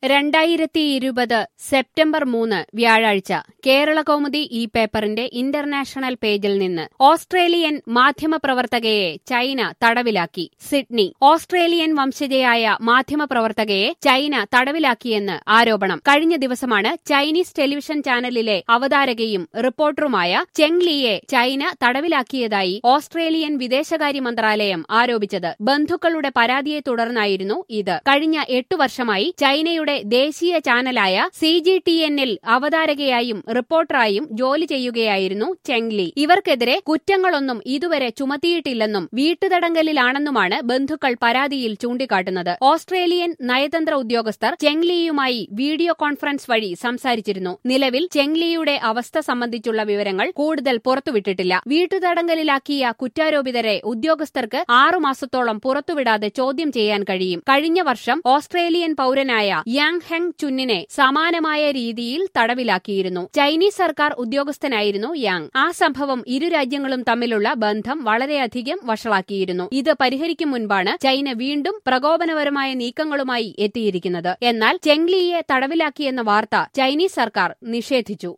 രണ്ടായിരത്തി ഇരുപത് സെപ്റ്റംബർ മൂന്ന് വ്യാഴാഴ്ച കേരള കൗമുദി ഈ പേപ്പറിന്റെ ഇന്റർനാഷണൽ പേജിൽ നിന്ന് ഓസ്ട്രേലിയൻ മാധ്യമപ്രവർത്തകയെ ചൈന തടവിലാക്കി സിഡ്നി ഓസ്ട്രേലിയൻ വംശജയായ മാധ്യമപ്രവർത്തകയെ ചൈന തടവിലാക്കിയെന്ന് ആരോപണം കഴിഞ്ഞ ദിവസമാണ് ചൈനീസ് ടെലിവിഷൻ ചാനലിലെ അവതാരകയും റിപ്പോർട്ടറുമായ ചെങ് ലീയെ ചൈന തടവിലാക്കിയതായി ഓസ്ട്രേലിയൻ വിദേശകാര്യ മന്ത്രാലയം ആരോപിച്ചത് ബന്ധുക്കളുടെ പരാതിയെ തുടർന്നായിരുന്നു ഇത് കഴിഞ്ഞ എട്ടു വർഷമായി ചൈനയുടെ ദേശീയ ചാനലായ സി ജി ടി എന്നിൽ അവതാരകയായും റിപ്പോർട്ടറായും ജോലി ചെയ്യുകയായിരുന്നു ചെങ് ലി ഇവർക്കെതിരെ കുറ്റങ്ങളൊന്നും ഇതുവരെ ചുമത്തിയിട്ടില്ലെന്നും വീട്ടുതടങ്കലിലാണെന്നുമാണ് ബന്ധുക്കൾ പരാതിയിൽ ചൂണ്ടിക്കാട്ടുന്നത് ഓസ്ട്രേലിയൻ നയതന്ത്ര ഉദ്യോഗസ്ഥർ ചെങ് ലീയുമായി വീഡിയോ കോൺഫറൻസ് വഴി സംസാരിച്ചിരുന്നു നിലവിൽ ചെങ് ലീയുടെ അവസ്ഥ സംബന്ധിച്ചുള്ള വിവരങ്ങൾ കൂടുതൽ പുറത്തുവിട്ടിട്ടില്ല വീട്ടുതടങ്കലിലാക്കിയ കുറ്റാരോപിതരെ ഉദ്യോഗസ്ഥർക്ക് ആറുമാസത്തോളം പുറത്തുവിടാതെ ചോദ്യം ചെയ്യാൻ കഴിയും കഴിഞ്ഞ വർഷം ഓസ്ട്രേലിയൻ പൌരനായ യാങ് ഹെങ് ചുന്നിനെ സമാനമായ രീതിയിൽ തടവിലാക്കിയിരുന്നു ചൈനീസ് സർക്കാർ ഉദ്യോഗസ്ഥനായിരുന്നു യാങ് ആ സംഭവം ഇരു രാജ്യങ്ങളും തമ്മിലുള്ള ബന്ധം വളരെയധികം വഷളാക്കിയിരുന്നു ഇത് പരിഹരിക്കും മുൻപാണ് ചൈന വീണ്ടും പ്രകോപനപരമായ നീക്കങ്ങളുമായി എത്തിയിരിക്കുന്നത് എന്നാൽ ചെങ്ലിയെ തടവിലാക്കിയെന്ന വാർത്ത ചൈനീസ് സർക്കാർ നിഷേധിച്ചു